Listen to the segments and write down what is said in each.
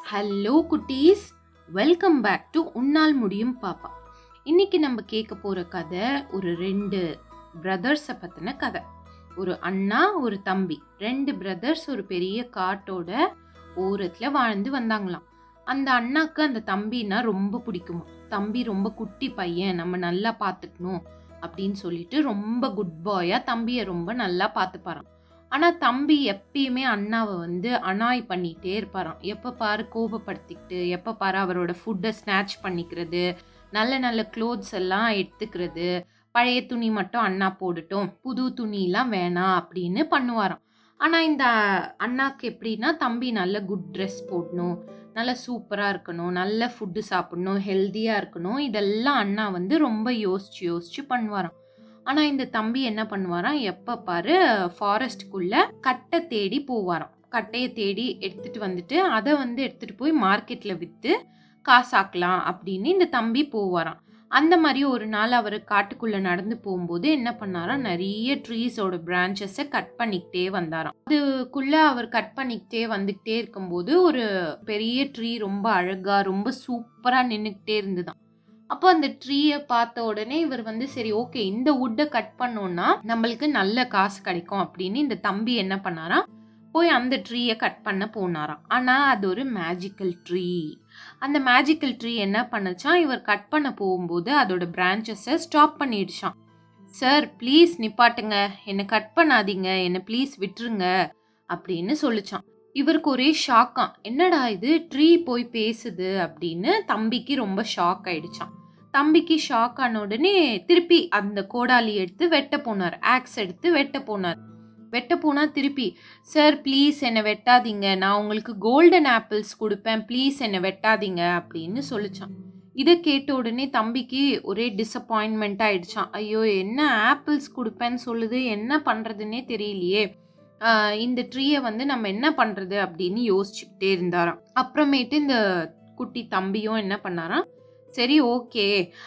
hello குட்டீஸ் welcome back to உன்னால் முடியும் பாப்பா இன்னைக்கு நம்ம கேட்க போற கதை ஒரு ரெண்டு பிரதர்ஸை பத்தின கதை ஒரு அண்ணா ஒரு தம்பி ரெண்டு பிரதர்ஸ் ஒரு பெரிய காட்டோட ஓரத்துல வாழ்ந்து வந்தாங்களாம் அந்த அண்ணாக்கு அந்த தம்பினா ரொம்ப பிடிக்குமா தம்பி ரொம்ப குட்டி பையன் நம்ம நல்லா பார்த்துக்கணும் அப்படின்னு சொல்லிட்டு ரொம்ப குட் பாயா தம்பியை ரொம்ப நல்லா பார்த்துப்பாராம் ஆனால் தம்பி எப்பயுமே அண்ணாவை வந்து அனாய் பண்ணிகிட்டே இருப்பாராம் எப்போ பாரு கோபப்படுத்திக்கிட்டு எப்போ பாரு அவரோட ஃபுட்டை ஸ்நாச் பண்ணிக்கிறது நல்ல நல்ல க்ளோத்ஸ் எல்லாம் எடுத்துக்கிறது பழைய துணி மட்டும் அண்ணா போடட்டும் புது துணிலாம் வேணாம் அப்படின்னு பண்ணுவாராம் ஆனால் இந்த அண்ணாக்கு எப்படின்னா தம்பி நல்ல குட் ட்ரெஸ் போடணும் நல்ல சூப்பராக இருக்கணும் நல்ல ஃபுட்டு சாப்பிடணும் ஹெல்த்தியாக இருக்கணும் இதெல்லாம் அண்ணா வந்து ரொம்ப யோசிச்சு யோசிச்சு பண்ணுவாராம் ஆனால் இந்த தம்பி என்ன பண்ணுவாராம் எப்போ பாரு ஃபாரஸ்ட்டுக்குள்ளே கட்டை தேடி போவாராம் கட்டையை தேடி எடுத்துட்டு வந்துட்டு அதை வந்து எடுத்துட்டு போய் மார்க்கெட்டில் விற்று காசாக்கலாம் அப்படின்னு இந்த தம்பி போவாராம் அந்த மாதிரி ஒரு நாள் அவர் காட்டுக்குள்ளே நடந்து போகும்போது என்ன பண்ணாராம் நிறைய ட்ரீஸோட பிரான்ச்சஸை கட் பண்ணிக்கிட்டே வந்தாராம் அதுக்குள்ளே அவர் கட் பண்ணிக்கிட்டே வந்துக்கிட்டே இருக்கும்போது ஒரு பெரிய ட்ரீ ரொம்ப அழகாக ரொம்ப சூப்பராக நின்றுக்கிட்டே இருந்துதான் அப்போ அந்த ட்ரீயை பார்த்த உடனே இவர் வந்து சரி ஓகே இந்த வுட்டை கட் பண்ணோம்னா நம்மளுக்கு நல்ல காசு கிடைக்கும் அப்படின்னு இந்த தம்பி என்ன பண்ணாராம் போய் அந்த ட்ரீயை கட் பண்ண போனாராம் ஆனால் அது ஒரு மேஜிக்கல் ட்ரீ அந்த மேஜிக்கல் ட்ரீ என்ன பண்ணுச்சான் இவர் கட் பண்ண போகும்போது அதோட பிரான்ச்சஸை ஸ்டாப் பண்ணிடுச்சான் சார் ப்ளீஸ் நிப்பாட்டுங்க என்னை கட் பண்ணாதீங்க என்னை ப்ளீஸ் விட்டுருங்க அப்படின்னு சொல்லிச்சான் இவருக்கு ஒரே ஷாக்காம் என்னடா இது ட்ரீ போய் பேசுது அப்படின்னு தம்பிக்கு ரொம்ப ஷாக் ஆயிடுச்சான் தம்பிக்கு ஷாக் ஆன உடனே திருப்பி அந்த கோடாலி எடுத்து வெட்ட போனார் ஆக்ஸ் எடுத்து வெட்ட போனார் வெட்ட போனா திருப்பி சார் ப்ளீஸ் என்னை வெட்டாதீங்க நான் உங்களுக்கு கோல்டன் ஆப்பிள்ஸ் கொடுப்பேன் ப்ளீஸ் என்னை வெட்டாதீங்க அப்படின்னு சொல்லிச்சான் இதை கேட்ட உடனே தம்பிக்கு ஒரே டிசப்பாயின்மெண்ட் ஆயிடுச்சான் ஐயோ என்ன ஆப்பிள்ஸ் கொடுப்பேன்னு சொல்லுது என்ன பண்ணுறதுன்னே தெரியலையே ஆஹ் இந்த ட்ரீயை வந்து நம்ம என்ன பண்ணுறது அப்படின்னு யோசிச்சுக்கிட்டே இருந்தாராம் அப்புறமேட்டு இந்த குட்டி தம்பியும் என்ன பண்ணாராம் சரி ஓகே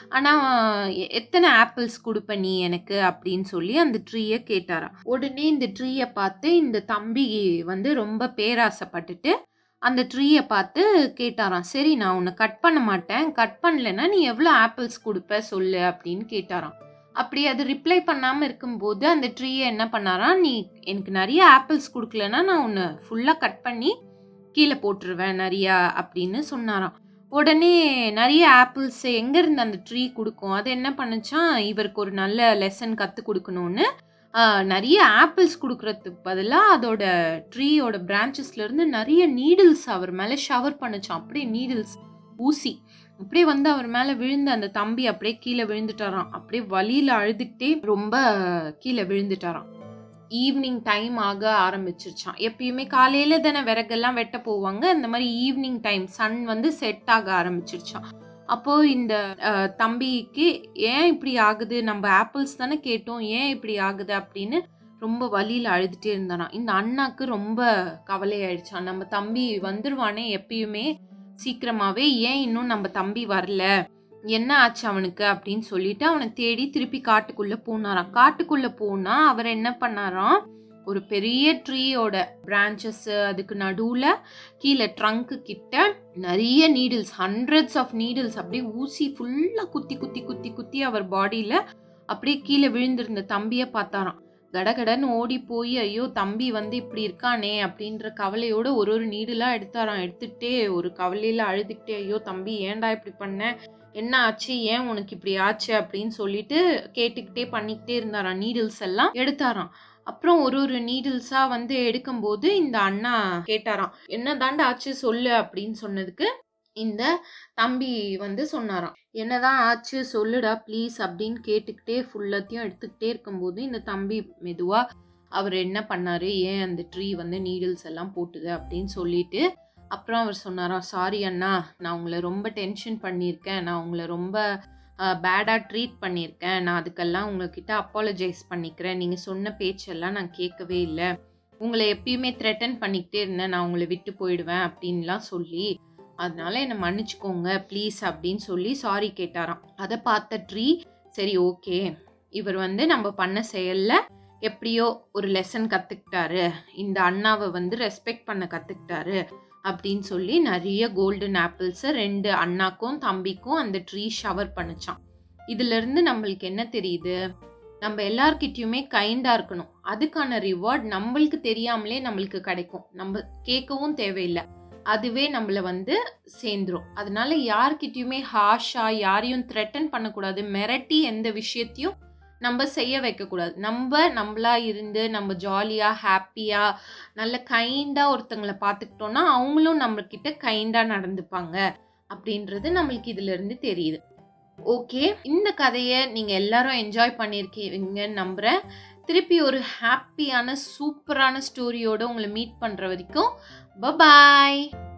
ஆனால் எத்தனை ஆப்பிள்ஸ் கொடுப்ப நீ எனக்கு அப்படின்னு சொல்லி அந்த ட்ரீயை கேட்டாராம் உடனே இந்த ட்ரீயை பார்த்து இந்த தம்பி வந்து ரொம்ப பேராசைப்பட்டுட்டு அந்த ட்ரீயை பார்த்து கேட்டாராம் சரி நான் உன்னை கட் பண்ண மாட்டேன் கட் பண்ணலைன்னா நீ எவ்வளோ ஆப்பிள்ஸ் கொடுப்ப சொல்லு அப்படின்னு கேட்டாராம் அப்படி அது ரிப்ளை பண்ணாமல் இருக்கும்போது அந்த ட்ரீயை என்ன பண்ணாராம் நீ எனக்கு நிறைய ஆப்பிள்ஸ் கொடுக்கலன்னா நான் உன்னை ஃபுல்லாக கட் பண்ணி கீழே போட்டுருவேன் நிறையா அப்படின்னு சொன்னாராம் உடனே நிறைய ஆப்பிள்ஸ் எங்கேருந்து அந்த ட்ரீ கொடுக்கும் அது என்ன பண்ணுச்சான் இவருக்கு ஒரு நல்ல லெசன் கற்றுக் கொடுக்கணும்னு ஆஹ், நிறைய ஆப்பிள்ஸ் கொடுக்கறதுக்கு பதிலாக அதோட ட்ரீயோட பிரான்ச்சஸ்லேருந்து நிறைய நீடில்ஸ் அவர் மேலே ஷவர் பண்ணுச்சான் அப்படியே நீடில்ஸ் ஊசி அப்படியே வந்து அவர் மேலே விழுந்து அந்த தம்பி அப்படியே கீழே விழுந்துட்டாராம் அப்படியே வலியில் அழுதுகிட்டே ரொம்ப கீழே விழுந்துட்டாராம் ஈவினிங் டைம் ஆக ஆரம்பிச்சிருச்சான் எப்பயுமே காலையில தானே விறகெல்லாம் வெட்ட போவாங்க இந்த மாதிரி ஈவினிங் டைம் சன் வந்து செட் ஆக ஆரம்பிச்சிருச்சான் அப்போ இந்த அஹ், தம்பிக்கு ஏன் இப்படி ஆகுது நம்ம ஆப்பிள்ஸ் தானே கேட்டோம் ஏன் இப்படி ஆகுது அப்படின்னு ரொம்ப வலியில் அழுதுட்டே இருந்தாராம் இந்த அண்ணாக்கு ரொம்ப கவலையாயிடுச்சான் நம்ம தம்பி வந்துருவானே எப்பயுமே சீக்கிரமாவே ஏன் இன்னும் நம்ம தம்பி வரல என்ன ஆச்சு அவனுக்கு அப்படின்னு சொல்லிட்டு அவனை தேடி திருப்பி காட்டுக்குள்ள போனாராம் காட்டுக்குள்ள போனா அவர் என்ன பண்ணாராம் ஒரு பெரிய ட்ரீயோட பிரான்ச்சஸ் அதுக்கு நடுவுல கீழே ட்ரங்க்கு கிட்ட நிறைய நீடில்ஸ் ஹண்ட்ரட்ஸ் ஆஃப் நீடில்ஸ் அப்படியே ஊசி ஃபுல்லா குத்தி குத்தி குத்தி குத்தி அவர் பாடியில அப்படியே கீழே விழுந்திருந்த தம்பியை பார்த்தாராம் கடகடன்னு ஓடி போய் ஐயோ தம்பி வந்து இப்படி இருக்கானே அப்படின்ற கவலையோட ஒரு ஒரு நீடுலாம் எடுத்தாராம் எடுத்துக்கிட்டே ஒரு கவலையில அழுதுகிட்டே ஐயோ தம்பி ஏன்டா இப்படி பண்ண என்ன ஆச்சு ஏன் உனக்கு இப்படி ஆச்சு அப்படின்னு சொல்லிட்டு கேட்டுக்கிட்டே பண்ணிக்கிட்டே இருந்தாராம் நீடில்ஸ் எல்லாம் எடுத்தாராம் அப்புறம் ஒரு ஒரு நீடில்ஸா வந்து எடுக்கும்போது இந்த அண்ணா கேட்டாராம் என்ன தாண்டா ஆச்சு சொல்லு அப்படின்னு சொன்னதுக்கு இந்த தம்பி வந்து சொன்னாராம் என்னதான் ஆச்சு சொல்லுடா ப்ளீஸ் அப்படின்னு கேட்டுக்கிட்டே ஃபுல்லத்தையும் எடுத்துக்கிட்டே இருக்கும்போது இந்த தம்பி மெதுவா அவர் என்ன பண்ணாரு ஏன் அந்த ட்ரீ வந்து நீடில்ஸ் எல்லாம் போட்டுது அப்படின்னு சொல்லிட்டு அப்புறம் அவர் சொன்னாராம் சாரி அண்ணா நான் உங்களை ரொம்ப டென்ஷன் பண்ணியிருக்கேன் நான் உங்களை ரொம்ப பேடாக ட்ரீட் பண்ணியிருக்கேன் நான் அதுக்கெல்லாம் உங்ககிட்ட அப்பாலஜைஸ் பண்ணிக்கிறேன் நீங்கள் சொன்ன பேச்செல்லாம் நான் கேட்கவே இல்லை உங்களை எப்பயுமே த்ரெட்டன் பண்ணிக்கிட்டே இருந்தேன் நான் உங்களை விட்டு போயிடுவேன் அப்படின்லாம் சொல்லி அதனால என்னை மன்னிச்சுக்கோங்க ப்ளீஸ் அப்படின்னு சொல்லி சாரி கேட்டாராம் அதை பார்த்த ட்ரீ சரி ஓகே இவர் வந்து நம்ம பண்ண செயலில் எப்படியோ ஒரு லெசன் கற்றுக்கிட்டாரு இந்த அண்ணாவை வந்து ரெஸ்பெக்ட் பண்ண கற்றுக்கிட்டாரு அப்படின்னு சொல்லி நிறைய கோல்டன் ஆப்பிள்ஸை ரெண்டு அண்ணாக்கும் தம்பிக்கும் அந்த ட்ரீ ஷவர் பண்ணுச்சான் இதுல இருந்து நம்மளுக்கு என்ன தெரியுது நம்ம எல்லார்கிட்டயுமே கைண்டா இருக்கணும் அதுக்கான ரிவார்ட் நம்மளுக்கு தெரியாமலே நம்மளுக்கு கிடைக்கும் நம்ம கேட்கவும் தேவையில்லை அதுவே நம்மள வந்து சேர்ந்துரும் அதனால யார்கிட்டயுமே ஹாஷா யாரையும் த்ரெட்டன் பண்ணக்கூடாது மிரட்டி எந்த விஷயத்தையும் நம்ம செய்ய வைக்கக்கூடாது நம்ம நம்மளா இருந்து நம்ம ஜாலியாக ஹாப்பியாக நல்ல கைண்டாக ஒருத்தங்களை பார்த்துக்கிட்டோன்னா அவங்களும் நம்மக்கிட்ட கைண்டாக நடந்துப்பாங்க அப்படின்றது நம்மளுக்கு இதுல இருந்து தெரியுது ஓகே இந்த கதையை நீங்கள் எல்லாரும் என்ஜாய் பண்ணியிருக்கீங்கன்னு நம்புகிறேன் திருப்பி ஒரு ஹாப்பியான சூப்பரான ஸ்டோரியோட உங்களை மீட் பண்ணுற வரைக்கும் பபாய்